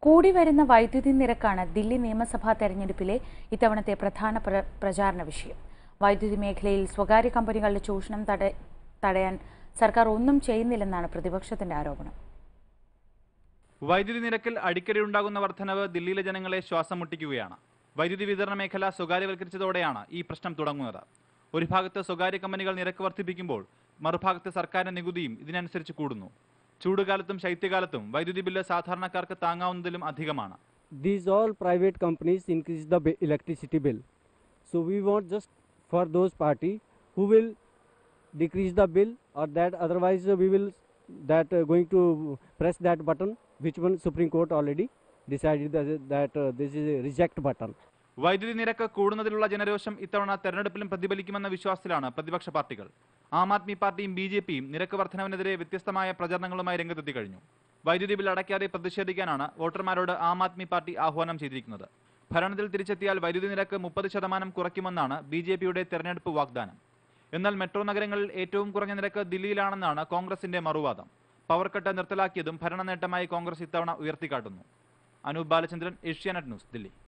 കൂടി വരുന്ന വൈദ്യുതി നിരക്കാണ് ദില്ലി നിയമസഭാ തെരഞ്ഞെടുപ്പിലെ ഇത്തവണത്തെ പ്രധാന പ്ര- പ്രചാരണ വിഷയം വൈദ്യുതി മേഖലയിൽ സ്വകാര്യ കമ്പനികളുടെ ചൂഷണം തട തടയാൻ സർക്കാർ ഒന്നും ചെയ്യുന്നില്ലെന്നാണ് പ്രതിപക്ഷത്തിന്റെ ആരോപണം വൈദ്യുതി നിരക്കിൽ അടിക്കടി ഉണ്ടാകുന്ന വർധനവ് ദില്ലിയിലെ ജനങ്ങളെ ശ്വാസം മുട്ടിക്കുകയാണ് വൈദ്യുതി വിതരണ മേഖല സ്വകാര്യവൽക്കരിച്ചതോടെയാണ് ഈ പ്രശ്നം തുടങ്ങുന്നത് ഒരു ഭാഗത്ത് സ്വകാര്യ കമ്പനികൾ നിരക്ക് വർദ്ധിപ്പിക്കുമ്പോൾ മറുഭാഗത്ത് സർക്കാരിന്റെ നികുതിയും ഇതിനനുസരിച്ച് കൂടുന്നു ചൂടുകാലത്തും ശൈത്യകാലത്തും വൈദ്യുതി ബില്ല് സാധാരണക്കാർക്ക് താങ്ങാവുന്നതിലും അധികമാണ് these all private companies increase the bi- electricity bill so we want just for those party who will decrease the bill or that otherwise uh, we will that uh, going to press that button which one supreme court already decided that, that uh, this is a reject button വൈദ്യുതി നിരക്ക് കൂടുന്നതിലുള്ള ജനരോഷം ഇത്തവണ തെരഞ്ഞെടുപ്പിലും പ്രതിഫലിക്കുമെന്ന വിശ്വാസത്തിലാണ് പ്രതിപക്ഷ പാർട്ടികൾ ആം ആദ്മി പാർട്ടിയും B J പിയും നിരക്ക് വർധനവിനെതിരെ വ്യത്യസ്തമായ പ്രചരണങ്ങളുമായി രംഗത്തെത്തി കഴിഞ്ഞു വൈദ്യുതി ബിൽ അടയ്ക്കാതെ പ്രതിഷേധിക്കാനാണ് വോട്ടർമാരോട് ആം ആദ്മി പാർട്ടി ആഹ്വാനം ചെയ്തിരിക്കുന്നത് ഭരണത്തിൽ തിരിച്ചെത്തിയാൽ വൈദ്യുതി നിരക്ക് മുപ്പത് ശതമാനം കുറയ്ക്കുമെന്നാണ് ബി ജെ പിയുടെ തെരഞ്ഞെടുപ്പ് വാഗ്ദാനം എന്നാൽ മെട്രോ നഗരങ്ങളിൽ ഏറ്റവും കുറഞ്ഞ നിരക്ക് ദില്ലിയിലാണെന്നാണ് കോൺഗ്രസിന്റെ മറുവാദം പവർ കട്ട് നിർത്തലാക്കിയതും ഭരണ നേട്ടമായി കോൺഗ്രസ് ഇത്തവണ ഉയർത്തിക്കാട്ടുന്നു അനൂപ് ബാലചന്ദ്രൻ ഏഷ്യാനെറ്റ് ന്യൂസ് ദില്ലി